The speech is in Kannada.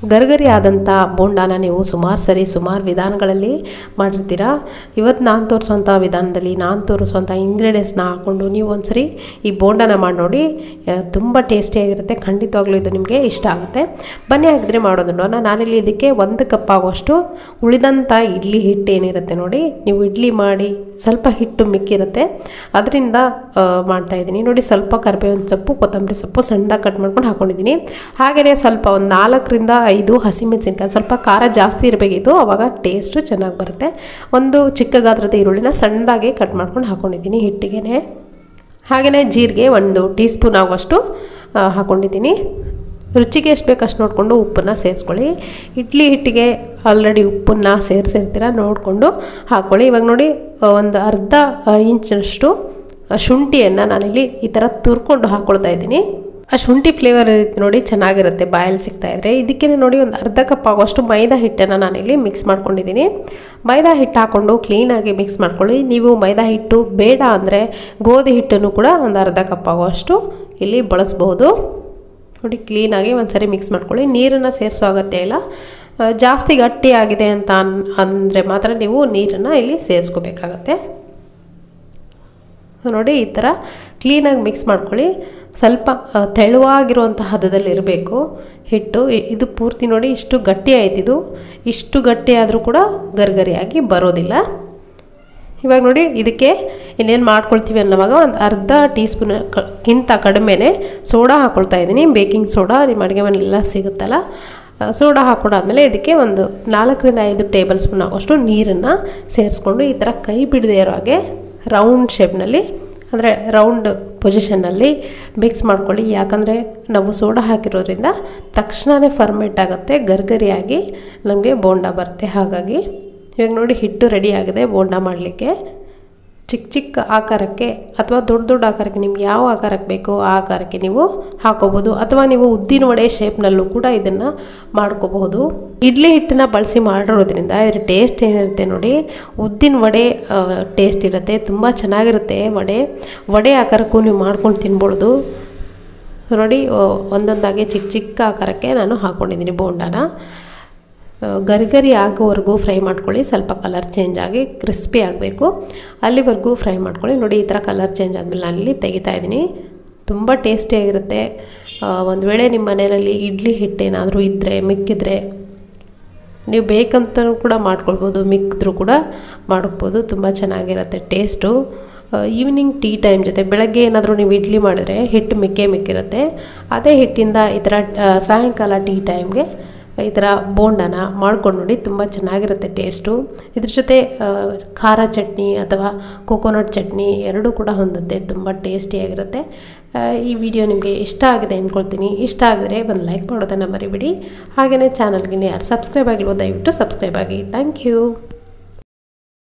ಗರಿಗರಿ ಆದಂಥ ಬೋಂಡಾನ ನೀವು ಸುಮಾರು ಸರಿ ಸುಮಾರು ವಿಧಾನಗಳಲ್ಲಿ ಮಾಡಿರ್ತೀರ ಇವತ್ತು ನಾನು ತೋರಿಸುವಂಥ ವಿಧಾನದಲ್ಲಿ ನಾನು ತೋರಿಸುವಂಥ ಇಂಗ್ರೀಡಿಯೆಂಟ್ಸ್ನ ಹಾಕ್ಕೊಂಡು ನೀವು ಒಂದ್ಸರಿ ಈ ಬೋಂಡಾನ ಮಾಡಿ ನೋಡಿ ಆ, ತುಂಬ ಟೇಸ್ಟಿಯಾಗಿರುತ್ತೆ ಖಂಡಿತವಾಗ್ಲೂ ಇದು ನಿಮಗೆ ಇಷ್ಟ ಆಗುತ್ತೆ ಬನ್ನಿ ಹಾಗಿದ್ರೆ ಮಾಡೋದು ನೋಡೋಣ ನಾನಿಲ್ಲಿ ಇದಕ್ಕೆ ಒಂದು ಕಪ್ ಆಗುವಷ್ಟು ಉಳಿದಂಥ ಇಡ್ಲಿ ಹಿಟ್ಟು ಏನಿರುತ್ತೆ ನೋಡಿ ನೀವು ಇಡ್ಲಿ ಮಾಡಿ ಸ್ವಲ್ಪ ಹಿಟ್ಟು ಮಿಕ್ಕಿರುತ್ತೆ ಅದರಿಂದ ಮಾಡ್ತಾ ಇದ್ದೀನಿ ನೋಡಿ ಸ್ವಲ್ಪ ಕರಿಬೇವಿನ ಸೊಪ್ಪು ಕೊತ್ತಂಬರಿ ಸೊಪ್ಪು ಸಣ್ಣದಾಗಿ ಕಟ್ ಮಾಡ್ಕೊಂಡು ಹಾಕೊಂಡಿದ್ದೀನಿ ಹಾಗೆಯೇ ಸ್ವಲ್ಪ ಒಂದು ನಾಲ್ಕರಿಂದ ಐದು ಹಸಿಮೆಣಸಿನ್ಕಾಯಿ ಸ್ವಲ್ಪ ಖಾರ ಜಾಸ್ತಿ ಇರಬೇಕಿತ್ತು ಆವಾಗ ಟೇಸ್ಟು ಚೆನ್ನಾಗಿ ಬರುತ್ತೆ ಒಂದು ಚಿಕ್ಕ ಗಾತ್ರದ ಈರುಳ್ಳಿನ ಸಣ್ಣದಾಗಿ ಕಟ್ ಮಾಡ್ಕೊಂಡು ಹಾಕೊಂಡಿದ್ದೀನಿ ಹಿಟ್ಟಿಗೆ ಹಾಗೆಯೇ ಜೀರಿಗೆ ಒಂದು ಟೀ ಸ್ಪೂನ್ ಆಗುವಷ್ಟು ಆ, ಹಾಕ್ಕೊಂಡಿದ್ದೀನಿ ರುಚಿಗೆ ಎಷ್ಟು ಬೇಕು ಅಷ್ಟು ನೋಡಿಕೊಂಡು ಉಪ್ಪನ್ನು ಸೇರಿಸ್ಕೊಳ್ಳಿ ಇಡ್ಲಿ ಹಿಟ್ಟಿಗೆ ಆಲ್ರೆಡಿ ಉಪ್ಪನ್ನು ಸೇರಿಸಿರ್ತೀರ ನೋಡಿಕೊಂಡು ಹಾಕ್ಕೊಳ್ಳಿ ಇವಾಗ ನೋಡಿ ಆ, ಒಂದು ಅರ್ಧ ಆ, ಇಂಚಷ್ಟು ಆ, ಶುಂಠಿಯನ್ನು ನಾನಿಲ್ಲಿ ಈ ಥರ ತುರ್ಕೊಂಡು ಹಾಕ್ಕೊಳ್ತಾ ಇದ್ದೀನಿ ಆ ಶುಂಠಿ ಫ್ಲೇವರ್ ನೋಡಿ ಚೆನ್ನಾಗಿರುತ್ತೆ ಬಾಯಲ್ಲಿ ಸಿಗ್ತಾ ಇದ್ರೆ ಇದಕ್ಕೆ ನೋಡಿ ಒಂದು ಅರ್ಧ ಕಪ್ ಆಗುವಷ್ಟು ಮೈದಾ ಹಿಟ್ಟನ್ನು ನಾನಿಲ್ಲಿ ಮಿಕ್ಸ್ ಮಾಡ್ಕೊಂಡಿದ್ದೀನಿ ಮೈದಾ ಹಿಟ್ಟು ಹಾಕ್ಕೊಂಡು ಕ್ಲೀನಾಗಿ ಮಿಕ್ಸ್ ಮಾಡ್ಕೊಳ್ಳಿ ನೀವು ಮೈದಾ ಹಿಟ್ಟು ಬೇಡ ಅಂದರೆ ಗೋಧಿ ಹಿಟ್ಟನ್ನು ಕೂಡ ಒಂದು ಅರ್ಧ ಕಪ್ ಆಗುವಷ್ಟು ಇಲ್ಲಿ ಬಳಸ್ಬೋದು ನೋಡಿ ಕ್ಲೀನಾಗಿ ಒಂದ್ಸರಿ ಮಿಕ್ಸ್ ಮಾಡ್ಕೊಳ್ಳಿ ನೀರನ್ನು ಸೇರಿಸೋ ಅಗತ್ಯ ಇಲ್ಲ ಆ, ಜಾಸ್ತಿ ಗಟ್ಟಿಯಾಗಿದೆ ಅಂತ ಅನ್ ಅಂದರೆ ಮಾತ್ರ ನೀವು ನೀರನ್ನು ಇಲ್ಲಿ ಸೇರಿಸ್ಕೋಬೇಕಾಗತ್ತೆ ನೋಡಿ ಈ ಥರ ಕ್ಲೀನಾಗಿ ಮಿಕ್ಸ್ ಮಾಡ್ಕೊಳ್ಳಿ ಸ್ವಲ್ಪ ಆ, ತೆಳುವಾಗಿರುವಂಥ ಹದದಲ್ಲಿ ಇರಬೇಕು ಹಿಟ್ಟು ಇ- ಇದು ಪೂರ್ತಿ ನೋಡಿ ಇಷ್ಟು ಗಟ್ಟಿ ಆಯ್ತಿದು ಇಷ್ಟು ಗಟ್ಟಿ ಆದರೂ ಕೂಡ ಗರ್ಗರಿಯಾಗಿ ಬರೋದಿಲ್ಲ ಇವಾಗ ನೋಡಿ ಇದಕ್ಕೆ ಇನ್ನೇನು ಮಾಡ್ಕೊಳ್ತೀವಿ ಅನ್ನೋವಾಗ ಒಂದು ಅರ್ಧ ಟೀ ಸ್ಪೂನ್ ಗಿಂತ ಕಡಿಮೆನೇ ಸೋಡಾ ಹಾಕ್ಕೊಳ್ತಾ ಇದ್ದೀನಿ ಬೇಕಿಂಗ್ ಸೋಡಾ ನಿಮ್ಮ ಅಡುಗೆ ಮನೆಯೆಲ್ಲ ಸಿಗುತ್ತಲ್ಲ ಆ, ಸೋಡಾ ಹಾಕ್ಕೊಂಡಾದ್ಮೇಲೆ ಇದಕ್ಕೆ ಒಂದು ನಾಲ್ಕರಿಂದ ಐದು ಟೇಬಲ್ ಸ್ಪೂನ್ ಆಗೋಷ್ಟು ನೀರನ್ನು ಸೇರಿಸ್ಕೊಂಡು ಈ ಥರ ಕೈ ಬಿಡದೇ ಇರೋ ಹಾಗೆ ರೌಂಡ್ ಶೇಪ್ನಲ್ಲಿ ಅಂದರೆ ರೌಂಡ್ ಪೊಸಿಷನ್ನಲ್ಲಿ ಮಿಕ್ಸ್ ಮಾಡ್ಕೊಳ್ಳಿ ಯಾಕಂದರೆ ನಾವು ಸೋಡಾ ಹಾಕಿರೋದ್ರಿಂದ ತಕ್ಷಣವೇ ಫರ್ಮೆಂಟ್ ಆಗುತ್ತೆ ಗರ್ಗರಿಯಾಗಿ ನಮಗೆ ಬೋಂಡ ಬರುತ್ತೆ ಹಾಗಾಗಿ ಇವಾಗ ನೋಡಿ ಹಿಟ್ಟು ರೆಡಿ ಆಗಿದೆ ಬೋಂಡ ಮಾಡಲಿಕ್ಕೆ ಚಿಕ್ಕ ಚಿಕ್ಕ ಆಕಾರಕ್ಕೆ ಅಥವಾ ದೊಡ್ಡ ದೊಡ್ಡ ಆಕಾರಕ್ಕೆ ನಿಮ್ಗೆ ಯಾವ ಆಕಾರಕ್ಕೆ ಬೇಕೋ ಆ ಆಕಾರಕ್ಕೆ ನೀವು ಹಾಕೋಬೋದು ಅಥವಾ ನೀವು ಉದ್ದಿನ ವಡೆ ಶೇಪ್ನಲ್ಲೂ ಕೂಡ ಇದನ್ನು ಮಾಡ್ಕೋಬಹುದು ಇಡ್ಲಿ ಹಿಟ್ಟನ್ನ ಬಳಸಿ ಮಾಡಿರೋದ್ರಿಂದ ಇದ್ರ ಟೇಸ್ಟ್ ಏನಿರುತ್ತೆ ನೋಡಿ ಉದ್ದಿನ ವಡೆ ಟೇಸ್ಟ್ ಇರುತ್ತೆ ತುಂಬ ಚೆನ್ನಾಗಿರುತ್ತೆ ವಡೆ ವಡೆ ಆಕಾರಕ್ಕೂ ನೀವು ಮಾಡ್ಕೊಂಡು ತಿನ್ಬೋದು ನೋಡಿ ಆ, ಒಂದೊಂದಾಗಿ ಚಿಕ್ಕ ಚಿಕ್ಕ ಆಕಾರಕ್ಕೆ ನಾನು ಹಾಕ್ಕೊಂಡಿದ್ದೀನಿ ಬೋಂಡಾನ ಆ, ಗರಿಗರಿ ಆಗೋವರೆಗೂ ಫ್ರೈ ಮಾಡ್ಕೊಳ್ಳಿ ಸ್ವಲ್ಪ ಕಲರ್ ಚೇಂಜ್ ಆಗಿ ಕ್ರಿಸ್ಪಿ ಆಗಬೇಕು ಅಲ್ಲಿವರೆಗೂ ಫ್ರೈ ಮಾಡ್ಕೊಳ್ಳಿ ನೋಡಿ ಈ ಥರ ಕಲರ್ ಚೇಂಜ್ ಆದಮೇಲೆ ನಾನಿಲ್ಲಿ ತೆಗಿತಾ ಇದ್ದೀನಿ ತುಂಬ ಟೇಸ್ಟಿಯಾಗಿರುತ್ತೆ ಒಂದು ವೇಳೆ ನಿಮ್ಮ ಮನೆಯಲ್ಲಿ ಇಡ್ಲಿ ಹಿಟ್ಟೇನಾದರೂ ಇದ್ದರೆ ಮಿಕ್ಕಿದ್ರೆ ನೀವು ಬೇಕಂತಲೂ ಕೂಡ ಮಾಡ್ಕೊಳ್ಬೋದು ಮಿಕ್ಕಿದ್ರೂ ಕೂಡ ಮಾಡ್ಬೋದು ತುಂಬ ಚೆನ್ನಾಗಿರುತ್ತೆ ಟೇಸ್ಟು ಈವ್ನಿಂಗ್ ಟೀ ಟೈಮ್ ಜೊತೆ ಬೆಳಗ್ಗೆ ಏನಾದರೂ ನೀವು ಇಡ್ಲಿ ಮಾಡಿದ್ರೆ ಹಿಟ್ಟು ಮಿಕ್ಕೇ ಮಿಕ್ಕಿರುತ್ತೆ ಅದೇ ಹಿಟ್ಟಿಂದ ಈ ಥರ ಆ, ಸಾಯಂಕಾಲ ಟೀ ಟೈಮ್ಗೆ ಈ ಥರ ಬೋಂಡನ ಮಾಡ್ಕೊಂಡು ನೋಡಿ ತುಂಬ ಚೆನ್ನಾಗಿರುತ್ತೆ ಟೇಸ್ಟು ಇದ್ರ ಜೊತೆ ಆ, ಖಾರ ಚಟ್ನಿ ಅಥವಾ ಕೋಕೋನಟ್ ಚಟ್ನಿ ಎರಡೂ ಕೂಡ ಹೊಂದುತ್ತೆ ತುಂಬ ಟೇಸ್ಟಿಯಾಗಿರುತ್ತೆ ಆ, ಈ ವಿಡಿಯೋ ನಿಮಗೆ ಇಷ್ಟ ಆಗಿದೆ ಅಂದ್ಕೊಳ್ತೀನಿ ಇಷ್ಟ ಆಗಿದ್ರೆ ಒಂದು ಲೈಕ್ ಮಾಡೋದನ್ನು ಮರಿಬೇಡಿ ಹಾಗೆಯೇ ಚಾನಲ್ಗೆ ಯಾರು ಸಬ್ಸ್ಕ್ರೈಬ್ ಆಗಿಲ್ವೋ ದಯವಿಟ್ಟು ಸಬ್ಸ್ಕ್ರೈಬ್ ಆಗಿ ಥ್ಯಾಂಕ್ ಯು